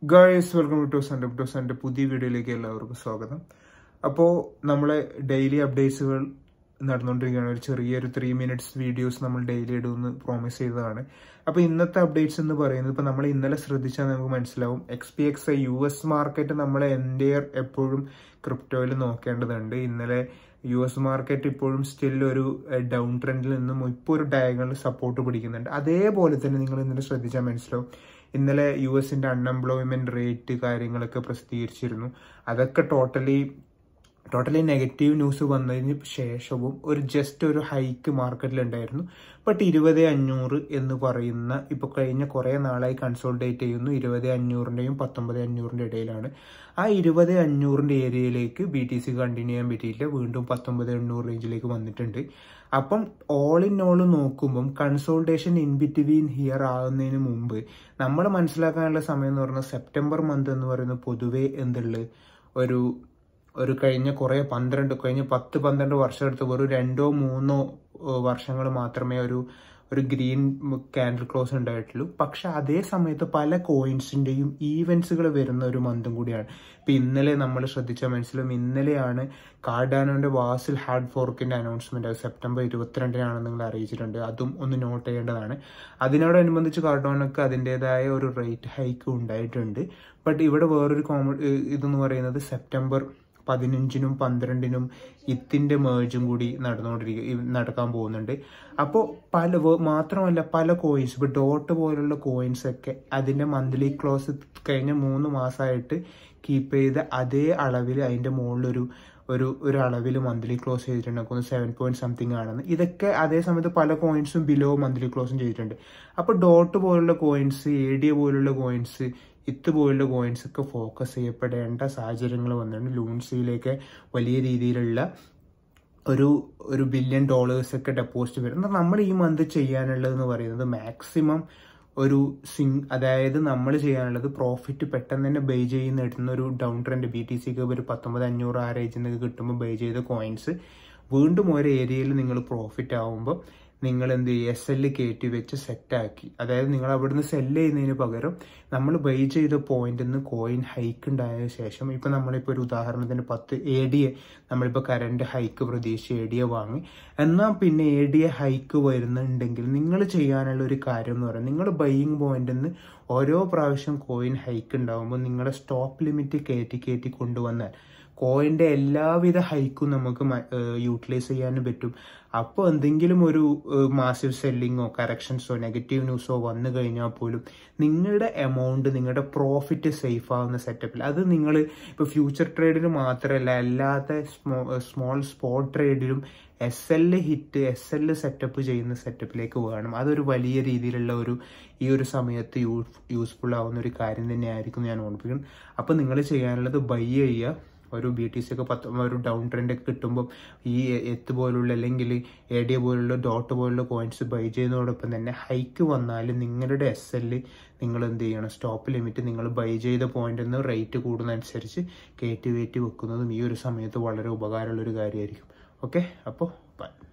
guys welcome to ടോസൻ്റെ ടോസൻ്റെ പുതിയ വീഡിയോയിലേക്ക് എല്ലാവർക്കും സ്വാഗതം അപ്പോൾ നമ്മളെ ഡെയിലി അപ്ഡേറ്റ്സുകൾ നടന്നുകൊണ്ടിരിക്കുകയാണ് ഒരു ചെറിയൊരു ത്രീ മിനിറ്റ്സ് വീഡിയോസ് നമ്മൾ ഡെയിലി ഇടുമെന്ന് പ്രോമിസ് ചെയ്തതാണ് അപ്പോൾ ഇന്നത്തെ അപ്ഡേറ്റ്സ് എന്ന് പറയുന്നത് ഇപ്പോൾ നമ്മൾ ഇന്നലെ ശ്രദ്ധിച്ചാൽ നമുക്ക് മനസ്സിലാവും X P X U S market നമ്മൾ എൻ്റെയർ എപ്പോഴും ക്രിപ്റ്റോയിൽ നോക്കേണ്ടതുണ്ട് ഇന്നലെ യു എസ് മാർക്കറ്റ് ഇപ്പോഴും സ്റ്റിൽ ഒരു ഡൗൺ ട്രെൻഡിൽ നിന്നും ഇപ്പോൾ ഒരു ഡയഗണൽ സപ്പോർട്ട് പിടിക്കുന്നുണ്ട് അതേപോലെ തന്നെ നിങ്ങൾ ഇന്നലെ ശ്രദ്ധിച്ചാൽ മനസ്സിലാവും ഇന്നലെ യു എസിന്റെ അൺഎംപ്ലോയ്മെന്റ് റേറ്റ് കാര്യങ്ങളൊക്കെ പ്രസിദ്ധീകരിച്ചിരുന്നു അതൊക്കെ ടോട്ടലി ടോട്ടലി നെഗറ്റീവ് ന്യൂസ് വന്നതിന് ശേഷവും ഒരു ജസ്റ്റ് ഒരു ഹൈക്ക് മാർക്കറ്റിൽ ഉണ്ടായിരുന്നു ബട്ട് ഇരുപത് അഞ്ഞൂറ് എന്ന് പറയുന്ന ഇപ്പോൾ കഴിഞ്ഞ കുറേ നാളായി കൺസോൾട്ടേറ്റ് ചെയ്യുന്നു ഇരുപത് അഞ്ഞൂറിൻ്റെയും പത്തൊമ്പത് അഞ്ഞൂറിൻ്റെ ഇടയിലാണ് ആ ഇരുപത് അഞ്ഞൂറിൻ്റെ ഏരിയയിലേക്ക് ബി ടി സി കണ്ടിന്യൂ ചെയ്യാൻ പറ്റിയില്ല വീണ്ടും പത്തൊമ്പത് എണ്ണൂറ് റേഞ്ചിലേക്ക് വന്നിട്ടുണ്ട് അപ്പം ഓൾ ഇൻ ഓൾ നോക്കുമ്പം കൺസോൾട്ടേഷൻ ഇൻ ബിറ്റ്വീൻ ഹിയർ ആകുന്നതിന് മുമ്പ് നമ്മൾ മനസ്സിലാക്കാനുള്ള സമയം എന്ന് പറയുന്നത് സെപ്റ്റംബർ മന്ത് എന്ന് പറയുന്നത് പൊതുവേ എന്തുള്ളത് ഒരു ഒരു കഴിഞ്ഞ കുറേ പന്ത്രണ്ട് കഴിഞ്ഞ പത്ത് പന്ത്രണ്ട് വർഷം എടുത്ത് വെറും രണ്ടോ മൂന്നോ വർഷങ്ങൾ മാത്രമേ ഒരു ഒരു ഗ്രീൻ ക്യാൻഡിൽ ക്ലോസ് ഉണ്ടായിട്ടുള്ളൂ പക്ഷെ അതേ സമയത്ത് പല കോയിൻസിന്റെയും ഈവൻസുകൾ വരുന്ന ഒരു മന്തും കൂടിയാണ് ഇപ്പൊ ഇന്നലെ നമ്മൾ ശ്രദ്ധിച്ച മനസ്സിലും ഇന്നലെയാണ് കാർഡാനോന്റെ വാസിൽ ഹാർഡ് ഫോർക്കിന്റെ അനൗൺസ്മെന്റ് അത് സെപ്റ്റംബർ ഇരുപത്തിരണ്ടിനാണ് നിങ്ങൾ അറിയിച്ചിട്ടുണ്ട് അതും ഒന്ന് നോട്ട് ചെയ്യേണ്ടതാണ് അതിനോടനുബന്ധിച്ച് കാർഡോണൊക്കെ അതിൻ്റെതായ ഒരു റേറ്റ് ഹൈക്ക് ഉണ്ടായിട്ടുണ്ട് ബട്ട് ഇവിടെ വേറൊരു കോമ ഇതെന്ന് പറയുന്നത് സെപ്റ്റംബർ പതിനഞ്ചിനും പന്ത്രണ്ടിനും ഇത്തിന്റെ മേജും കൂടി നടന്നുകൊണ്ടിരിക്കുക നടക്കാൻ പോകുന്നുണ്ട് അപ്പോൾ പല മാത്രമല്ല പല കോയിൻസ് ഇപ്പോൾ ഡോട്ട് പോലുള്ള കോയിൻസ് ഒക്കെ അതിന്റെ മന്ത്ലി ക്ലോസ് കഴിഞ്ഞ മൂന്ന് മാസമായിട്ട് കീപ്പ് ചെയ്ത അതേ അളവിൽ അതിന്റെ മുകളിലൊരു ഒരു ഒരു അളവിൽ മന്ത്ലി ക്ലോസ് ചെയ്തിട്ടുണ്ട് സെവൻ പോയിന്റ് സംതിങ് ആണെന്ന് ഇതൊക്കെ അതേ സമയത്ത് പല കോയിൻസും ബിലോ മന്ത്ലി ക്ലോസും ചെയ്തിട്ടുണ്ട് അപ്പോൾ ഡോട്ട് പോലുള്ള കോയിൻസ് എ ഡി എ പോലുള്ള കോയിൻസ് ഇത് പോലുള്ള കോയിൻസ് ഒക്കെ ഫോക്കസ് ചെയ്യപ്പെടേണ്ട സാഹചര്യങ്ങൾ വന്നിട്ടുണ്ട് ലൂൺസിയിലേക്ക് വലിയ രീതിയിലുള്ള ഒരു ഒരു ബില്യൺ ഡോളേഴ്സ് ഒക്കെ ഡെപ്പോസിറ്റ് വരും നമ്മൾ ഈ മന്ത് ചെയ്യാനുള്ളതെന്ന് പറയുന്നത് മാക്സിമം ഒരു സിങ് അതായത് നമ്മൾ ചെയ്യാനുള്ളത് പ്രോഫിറ്റ് പെട്ടെന്ന് തന്നെ ബൈ ചെയ്യുന്ന ഇടുന്ന ഒരു ഡൗൺ ട്രെൻഡ് ബി ടി സിക്ക് ഒരു പത്തൊമ്പത് അഞ്ഞൂറ് ആ റേഞ്ചിൽ നിന്ന് കിട്ടുമ്പോൾ ബൈ ചെയ്ത കോയിൻസ് വീണ്ടും ഒരു ഏരിയയിൽ നിങ്ങൾ പ്രോഫിറ്റ് ആവുമ്പോൾ നിങ്ങൾ എന്ത് ചെയ്യും എസ് എൽ കയറ്റി വെച്ച് സെറ്റാക്കി അതായത് നിങ്ങൾ അവിടുന്ന് സെല്ല് ചെയ്യുന്നതിന് പകരം നമ്മൾ ബൈ ചെയ്ത പോയിന്റിൽ നിന്ന് കോയിൻ ഹൈക്ക് ഉണ്ടായതിനു ശേഷം ഇപ്പം നമ്മളിപ്പോൾ ഒരു ഉദാഹരണത്തിന് പത്ത് എ ഡി എ നമ്മളിപ്പോൾ കറണ്ട് ഹൈക്ക് പ്രതീക്ഷിച്ച് എ ഡി എ വാങ്ങി എന്നാൽ പിന്നെ എ ഡി എ ഹൈക്ക് വരുന്നുണ്ടെങ്കിൽ നിങ്ങൾ ചെയ്യാനുള്ള ഒരു കാര്യം എന്ന് പറയുന്നത് നിങ്ങൾ ബൈയിങ് പോയിന്റിൽ നിന്ന് ഓരോ പ്രാവശ്യം കോയിൻ ഹൈക്ക് ഉണ്ടാകുമ്പോൾ നിങ്ങളുടെ സ്റ്റോപ്പ് ലിമിറ്റ് കയറ്റി കയറ്റി കൊണ്ടുവന്നാൽ കോയിന്റെ എല്ലാവിധ ഹൈക്കും നമുക്ക് യൂട്ടിലൈസ് ചെയ്യാനും പറ്റും അപ്പോൾ എന്തെങ്കിലും ഒരു മാസീവ് സെല്ലിങ്ങോ കറക്ഷൻസോ നെഗറ്റീവ് ന്യൂസോ വന്നു കഴിഞ്ഞാൽ പോലും നിങ്ങളുടെ എമൗണ്ട് നിങ്ങളുടെ പ്രോഫിറ്റ് സേഫ് ആവുന്ന സെറ്റപ്പിൽ അത് നിങ്ങൾ ഇപ്പോൾ ഫ്യൂച്ചർ ട്രേഡിന് മാത്രമല്ല അല്ലാത്ത സ്മോൾ സ്പോട്ട് ട്രേഡിലും S L hit S L setup ചെയ്യുന്ന സെറ്റപ്പിലേക്ക് വേണം അതൊരു വലിയ രീതിയിലുള്ള ഒരു ഈ ഒരു സമയത്ത് യൂസ് യൂസ്ഫുൾ ആവുന്ന ഒരു കാര്യം തന്നെയായിരിക്കും ഞാൻ ഓർമ്മിപ്പിക്കുന്നത് അപ്പോൾ നിങ്ങൾ ചെയ്യാനുള്ളത് ബൈ ചെയ്യുക ഒരു ബി ടി സി ഒക്കെ പത്ത് ഒരു ഡൗൺ ട്രെൻഡ് ഒക്കെ കിട്ടുമ്പോൾ ഈ എത്ത് പോലുള്ള അല്ലെങ്കിൽ എ ഡി എ പോലുള്ള ഡോട്ട് പോലുള്ള കോയിൻസ് ബൈ ചെയ്യുന്നതോടൊപ്പം തന്നെ ഹൈക്ക് വന്നാൽ നിങ്ങളുടെ എസ് എല്ലിൽ നിങ്ങൾ എന്ത് ചെയ്യണം സ്റ്റോപ്പ് ലിമിറ്റ് നിങ്ങൾ ബൈ ചെയ്ത പോയിന്റിൽ നിന്ന് റേറ്റ് കൂടുന്നതനുസരിച്ച് കയറ്റി കയറ്റി വെക്കുന്നതും ഈ ഒരു സമയത്ത് വളരെ ഉപകാരമുള്ള ഒരു കാര്യമായിരിക്കും ഓക്കെ അപ്പോൾ ബൈ